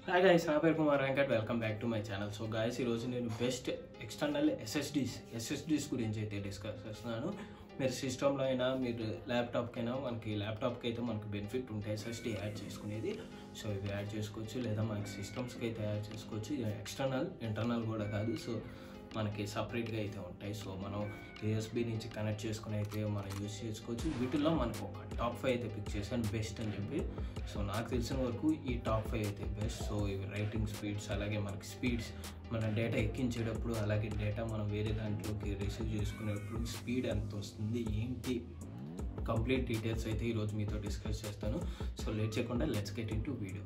hi guys నా పేరు Kumar Venkat welcome back to my channel so guys ఈరోజు నేను బెస్ట్ ఎక్స్టర్నల్ ఎస్ఎస్డీస్ ఎస్ఎస్డీస్ గురించి అయితే డిస్కస్ చేస్తున్నాను మీరు సిస్టంలో అయినా మీరు ల్యాప్టాప్కి అయినా మనకి ల్యాప్టాప్కి అయితే మనకి బెనిఫిట్ ఉంటాయి ఎస్ఎస్డీ యాడ్ చేసుకునేది సో ఇవి యాడ్ చేసుకోవచ్చు లేదా మనకి సిస్టమ్స్కి అయితే యాడ్ చేసుకోవచ్చు ఇది ఎక్స్టర్నల్ ఇంటర్నల్ కూడా కాదు సో మనకి సపరేట్గా అయితే ఉంటాయి సో మనం యూఎస్బి నుంచి కనెక్ట్ చేసుకుని అయితే మనం యూజ్ చేసుకోవచ్చు వీటిల్లో మనకు ఒక టాప్ ఫైవ్ అయితే పిక్ చేశాను బెస్ట్ అని చెప్పి సో నాకు తెలిసిన వరకు ఈ టాప్ ఫైవ్ అయితే బెస్ట్ సో ఇవి రైటింగ్ స్పీడ్స్ అలాగే మనకి స్పీడ్స్ మన డేటా ఎక్కించేటప్పుడు అలాగే డేటా మనం వేరే దాంట్లోకి రిసీవ్ చేసుకునేటప్పుడు స్పీడ్ ఎంత వస్తుంది ఏంటి కంప్లీట్ డీటెయిల్స్ అయితే ఈరోజు మీతో డిస్కస్ చేస్తాను సో లేట్ చేయకుండా let's get in to video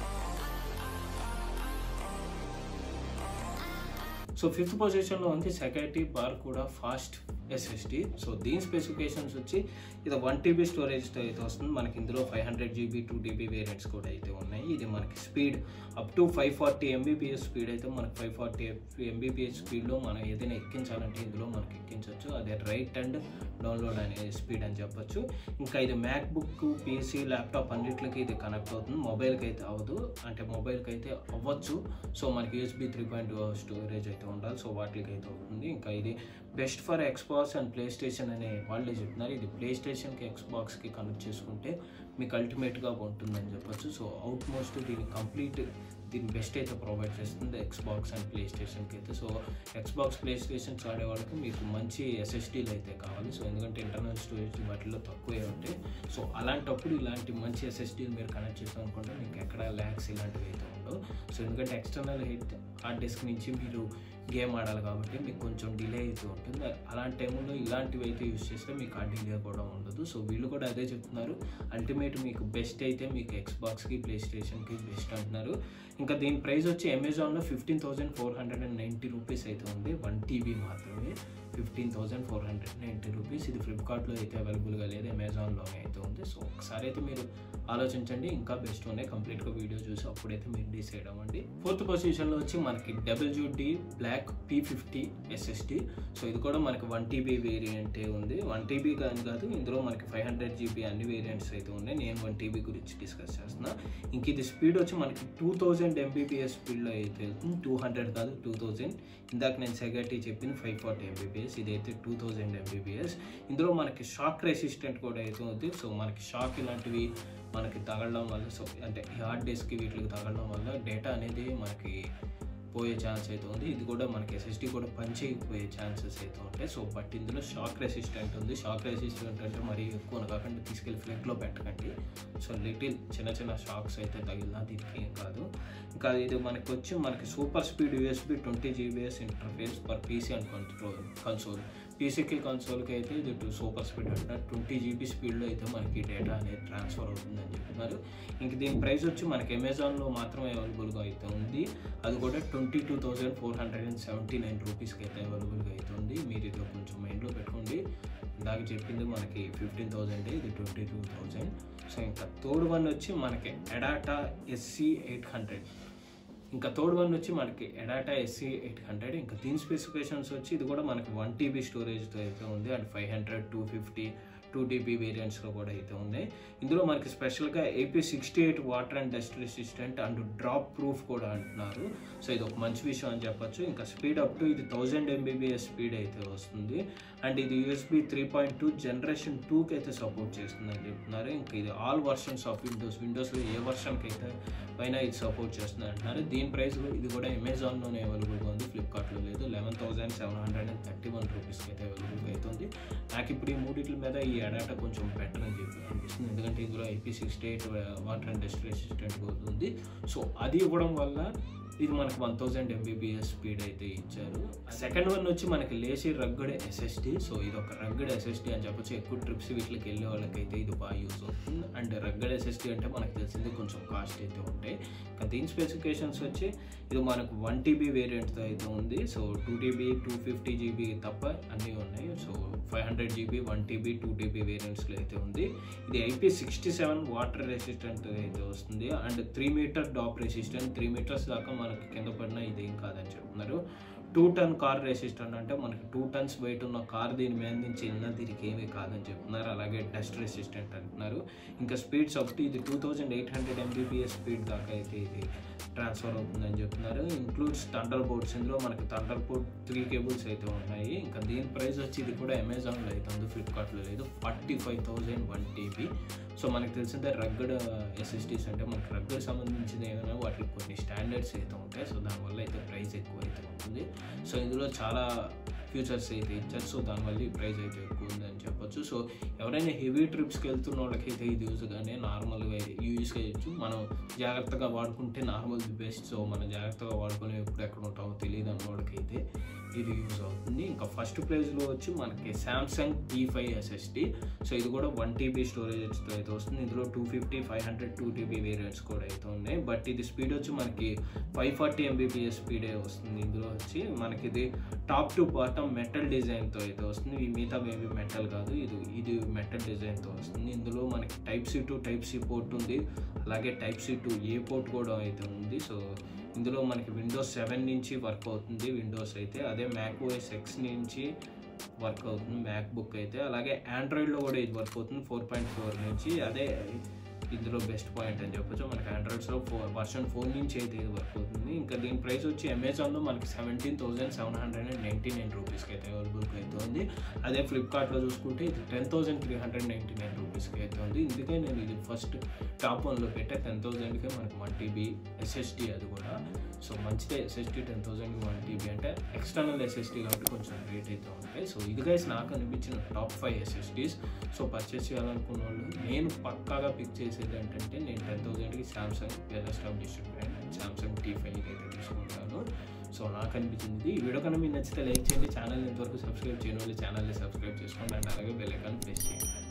so fifth పొజిషన్లో ఉంది సెక్యూరిటీ బార్ కూడా ఫాస్ట్ ఎస్ఎస్డి సో దీని స్పెసిఫికేషన్స్ వచ్చి ఇది వన్ టీబీ స్టోరేజ్తో అయితే వస్తుంది మనకి ఇందులో five hundred GB two TB variants కూడా అయితే ఉన్నాయి ఇది మనకి speed up to five forty MBps speed అయితే మనకి ఫైవ్ ఫార్టీ ఎంబీపీఎస్ స్పీడ్లో మనం ఏదైనా ఎక్కించాలంటే ఇందులో మనకి ఎక్కించవచ్చు అదే రైట్ అండ్ డౌన్లోడ్ అనే స్పీడ్ అని చెప్పొచ్చు ఇంకా ఇది మ్యాక్ బుక్ పీసీ ల్యాప్టాప్ అన్నిటికి ఇది కనెక్ట్ అవుతుంది మొబైల్కి అయితే అవ్వదు అంటే మొబైల్కి అయితే అవ్వచ్చు సో మనకి యూఎస్బీ త్రీ పాయింట్ స్టోరేజ్ అయితే ఉండాలి సో వాటికి అయితే అవుతుంది ఇంకా ఇది best for Xbox and PlayStation అనే వాళ్ళే చెప్తున్నారు ఇది ప్లే స్టేషన్కి ఎక్స్బాక్స్కి కనెక్ట్ చేసుకుంటే మీకు అల్టిమేట్గా ఉంటుందని చెప్పొచ్చు సో అవుట్ మోస్ట్ దీని కంప్లీట్ దీని బెస్ట్ అయితే ప్రొవైడ్ చేస్తుంది ఎక్స్బాక్స్ అండ్ ప్లే స్టేషన్కి అయితే సో ఎక్స్బాక్స్ ప్లే స్టేషన్స్ ఆడే వాళ్ళకి మీకు మంచి ఎస్ఎస్డీలు అయితే కావాలి సో ఎందుకంటే ఇంటర్నల్ స్టోరేజ్ వాటిలో తక్కువే ఉంటాయి సో అలాంటప్పుడు ఇలాంటి మంచి ఎస్ఎస్డీలు మీరు కనెక్ట్ చేస్తాం అనుకుంటే మీకు ఎక్కడ ల్యాక్స్ ఇలాంటివి అయితే ఉండవు సో ఎందుకంటే ఎక్స్టర్నల్ హెడ్ హార్డ్ డిస్క్ నుంచి మీరు గేమ్ ఆడాలి కాబట్టి మీకు కొంచెం డిలే అయితే ఉంటుంది అలాంటి టైంలో ఇలాంటివి అయితే యూస్ చేస్తే మీకు ఆ డిలే కూడా ఉండదు సో వీళ్ళు కూడా అదే చెప్తున్నారు అల్టిమేట్ మీకు బెస్ట్ అయితే మీకు ఎక్స్బాక్స్కి ప్లే స్టేషన్కి బెస్ట్ అంటున్నారు ఇంకా దీని ప్రైస్ వచ్చి అమెజాన్లో fifteen thousand four hundred and ninety rupees అయితే ఉంది వన్ టీబీ మాత్రమే fifteen thousand four hundred ninety rupees ఇది ఫ్లిప్కార్ట్లో అయితే అవైలబుల్గా లేదు అమెజాన్లోనే అయితే ఉంది సో ఒకసారి అయితే మీరు ఆలోచించండి ఇంకా బెస్ట్ ఉన్నాయి కంప్లీట్గా వీడియో చూసి అప్పుడైతే మీరు డిసైడ్ అవ్వండి ఫోర్త్ పొజిషన్లో వచ్చి మనకి WD black P fifty SSD so ఇది కూడా మనకి వన్ టీబీ వేరియంటే ఉంది వన్ టీబీ కానీ కాదు ఇందులో మనకి ఫైవ్ హండ్రెడ్ జీబీ అన్ని వేరియంట్స్ అయితే ఉన్నాయి నేను వన్ టీబీ గురించి డిస్కస్ చేస్తున్నా ఇంక ఇది స్పీడ్ వచ్చి మనకి టూ థౌజండ్ ఎంబీబీఎస్ స్పీడ్లో అయితే వెళ్తుంది టూ హండ్రెడ్ కాదు టూ థౌజండ్ ఇందాక నేను సెగటీ చెప్పింది ఫైవ్ ఫార్టీ ఎంబీబీఎస్ ఇదైతే టూ థౌజండ్ ఎంబీబీఎస్ ఇందులో మనకి షాక్ రెసిస్టెంట్ కూడా అయితే ఉంది సో మనకి షాక్ ఇలాంటివి మనకి తగలడం వల్ల సో అంటే హార్డ్ డిస్క్కి వీటికి తగలడం వల్ల డేటా అనేది మనకి పోయే ఛాన్స్ అయితే ఉంది ఇది కూడా మనకి ఎస్ఎస్డి కూడా పనిచేయకపోయే ఛాన్సెస్ అయితే ఉంటాయి సో బట్ ఇందులో షాక్ రెసిస్టెంట్ ఉంది షాక్ రెసిస్టెంట్ అంటే మరీ ఎక్కువ కాకుండా తీసుకెళ్ళి ఫ్లెగ్లో పెట్టకండి సో లిటిల్ చిన్న చిన్న షాక్స్ అయితే తగిలినా దీనికి ఏం కాదు ఇంకా ఇది మనకి వచ్చి మనకి super speed USB twenty Gbps interface per PC and control console పీసీకి కన్సోల్కి అయితే ఇది సూపర్ స్పీడ్ అంటారు ట్వంటీ జీబీ స్పీడ్లో అయితే మనకి డేటా అనేది ట్రాన్స్ఫర్ అవుతుందని చెప్తున్నారు ఇంక దీని ప్రైస్ వచ్చి మనకి అమెజాన్లో మాత్రమే అవైలబుల్గా అయితే ఉంది అది కూడా twenty two thousand four hundred and seventy nine రూపీస్కి అయితే అవైలబుల్గా అయితే ఉంది మీరు ఇది కొంచెం మైండ్లో పెట్టుకోండి ఇందాక చెప్పింది మనకి ఫిఫ్టీన్ థౌజండ్ ఇది ట్వంటీ టూ థౌజండ్ సో ఇంకా థర్డ్ వన్ వచ్చి మనకి ఎడాటా ఎస్సీ ఎయిట్ హండ్రెడ్ ఇంకా థర్డ్ వన్ వచ్చి మనకి ఎడాటా ఎస్సీ ఎయిట్ హండ్రెడ్ ఇంకా దీని స్పెసిఫికేషన్స్ వచ్చి ఇది కూడా మనకి వన్ టీబీ స్టోరేజ్తో అయితే ఉంది and five hundred two fifty two TB వేరియంట్స్లో కూడా అయితే ఉన్నాయి ఇందులో మనకి స్పెషల్గా IP sixty eight water and dust resistant and drop proof కూడా అంటున్నారు సో ఇది ఒక మంచి విషయం అని చెప్పొచ్చు ఇంకా స్పీడ్ అప్ టు ఇది థౌజండ్ ఎంబీబీఎస్ స్పీడ్ అయితే వస్తుంది అండ్ ఇది USB three point two generation టూకి అయితే సపోర్ట్ చేస్తుందని చెప్తున్నారు ఇంకా ఇది ఆల్ వర్షన్స్ ఆఫ్ విండోస్ విండోస్లో ఏ వర్షన్కి అయితే పైన ఇది సపోర్ట్ చేస్తుంది అంటున్నారు దీని ప్రైస్ ఇది కూడా అమెజాన్లోనే అవైలబుల్గా ఉంది ఫ్లిప్కార్ట్లో లేదు eleven thousand seven hundred and thirty one రూపీస్కి అయితే అవైలబుల్గా అవుతుంది నాకు ఇప్పుడు ఈ మూడింటి మీద ఈ అడాటా కొంచెం బెటర్ అని చెప్పి అనిపిస్తుంది ఎందుకంటే ఇందులో IP sixty eight water and dust resistant ఉంది సో అది ఇవ్వడం వల్ల ఇది మనకి వన్ థౌజండ్ ఎంబీబీఎస్ స్పీడ్ అయితే ఇచ్చారు సెకండ్ వన్ వచ్చి మనకి లేచి రగ్గడ్ ఎస్ఎస్డి సో ఇది ఒక రగ్గడ్ ఎస్ఎస్డి అని చెప్పొచ్చు ఎక్కువ ట్రిప్స్ వీటికి వెళ్ళే వాళ్ళకైతే ఇది బాగా యూజ్ అవుతుంది అండ్ రగ్గడ్ ఎస్ఎస్డి అంటే మనకు తెలిసింది కొంచెం కాస్ట్ అయితే ఉంటాయి ఇంకా దీని స్పెసిఫికేషన్స్ వచ్చి ఇది మనకు వన్ టీబీ వేరియంట్తో అయితే ఉంది so two TB two fifty GB తప్ప అన్నీ ఉన్నాయి so five hundred GB one TB two TB వేరియంట్స్లో అయితే ఉంది ఇది IP sixty seven water resistant అయితే వస్తుంది and three meter drop resistant three meters దాకా మనకి కింద పడినా ఇదేం కాదని చెప్తున్నారు టూ టన్ కార్ రెసిస్టెంట్ అంటే మనకి టూ టన్స్ వెయిట్ ఉన్న కార్ దీని మీద నుంచి వెళ్ళినా దీనికి ఏమీ కాదని చెప్తున్నారు అలాగే డస్ట్ రెసిస్టెంట్ అంటున్నారు ఇంకా స్పీడ్స్ అప్ ఇది two thousand eight hundred MBps speed దాకా అయితే ఇది ట్రాన్స్ఫర్ అవుతుందని చెప్తున్నారు ఇంక్లూడ్స్ థండర్ బోర్డ్స్ ఇందులో మనకి థండర్ బోర్డ్ త్రీ కేబుల్స్ అయితే ఉన్నాయి ఇంకా దీని ప్రైస్ వచ్చి ఇది కూడా అమెజాన్లో అయితే ఉంది ఫ్లిప్కార్ట్లో లేదు forty five thousand one TB so మనకి తెలిసిందే రగ్గడ్ ఎస్ఎస్డీస్ అంటే మనకి రగ్గడ్ సంబంధించిన ఏమైనా వాటికి కొన్ని స్టాండర్డ్స్ అయితే ఉంటాయి సో దానివల్ల అయితే ప్రైస్ ఎక్కువ అయితే ఉంటుంది సో ఇందులో చాలా ఫ్యూచర్స్ అయితే ఇచ్చారు సో దానివల్ల ఈ ప్రైస్ అయితే ఎక్కువ ఉందని చెప్పొచ్చు సో ఎవరైనా హెవీ ట్రిప్స్కి వెళ్తున్న వాళ్ళకైతే ఇది యూజ్ కానీ నార్మల్గా యూజ్ చేయొచ్చు మనం జాగ్రత్తగా వాడుకుంటే నార్మల్ ది బెస్ట్ సో మనం జాగ్రత్తగా వాడుకొని ఎప్పుడు ఎక్కడ ఉంటామో తెలియదు అన్నోడికైతే ఇది యూజ్ అవుతుంది ఇంకా ఫస్ట్ ప్రైజ్లో వచ్చి మనకి Samsung T five SSD so ఇది కూడా వన్ టీబీ స్టోరేజ్తో అయితే వస్తుంది ఇందులో two fifty five hundred two TB variants కూడా అయితే ఉన్నాయి బట్ ఇది స్పీడ్ వచ్చి మనకి ఫైవ్ ఫార్టీ ఎంబీపీఎస్ స్పీడే వస్తుంది ఇందులో వచ్చి మనకి ఇది టాప్ టు బాటమ్ మెటల్ డిజైన్తో అయితే వస్తుంది ఈ మిగతా మేబీ మెటల్ కాదు ఇది ఇది మెటల్ డిజైన్తో వస్తుంది ఇందులో మనకి type C to type C port ఉంది అలాగే type C to A port కూడా అయితే ఉంది సో ఇందులో మనకి విండోస్ సెవెన్ నుంచి వర్క్ అవుతుంది విండోస్ అయితే అదే మ్యాక్ ఓఎస్ ఎక్స్ నుంచి వర్క్ అవుతుంది మ్యాక్ బుక్ అయితే అలాగే ఆండ్రాయిడ్లో కూడా ఇది వర్క్ అవుతుంది ఫోర్ పాయింట్ ఫోర్ నుంచి అదే ఇందులో బెస్ట్ పాయింట్ అని చెప్పొచ్చు మనకి ఆండ్రాయిడ్స్లో ఫోర్ వర్షన్ ఫోర్ నుంచి అయితే ఇది వర్క్ అవుతుంది ఇంకా దీని ప్రైస్ వచ్చి అమెజాన్లో మనకి seventeen thousand seven hundred and ninety nine రూపీస్కి అయితే అవైలబుల్గా అయితే ఉంది అదే ఫ్లిప్కార్ట్లో చూసుకుంటే ఇది ten thousand three hundred ninety nine రూపీస్కి అయితే ఉంది ఇందుకే నేను ఇది ఫస్ట్ టాప్ వన్లో పెట్టే టెన్ థౌసండ్కే మనకి వన్ టీబీ ఎస్ఎస్డి అది కూడా సో మంచిదే ఎస్ఎస్డి టెన్ థౌసండ్కి వన్ టీబీ అంటే ఎక్స్టర్నల్ ఎస్ఎస్డి కాబట్టి కొంచెం రేట్ అయితే ఉంటాయి సో ఇది గైస్ నాకు అనిపించిన top five SSDs so purchase చేయాలనుకున్న వాళ్ళు నేను పక్కాగా పిక్ చేసేది ఏంటంటే నేను టెన్ థౌసండ్కి Samsung well established brand Samsung T five అయితే తీసుకుంటాను సో నాకు అనిపించింది ఈ వీడియో కన్నా మీకు నచ్చితే లైక్ చేయండి ఛానల్ ఇంతవరకు సబ్స్క్రైబ్ చేయని వాళ్ళు ఛానల్ని సబ్స్క్రైబ్ చేసుకోండి అండ్ అలాగే బెల్ ఐకాన్ ప్రెస్ చేయండి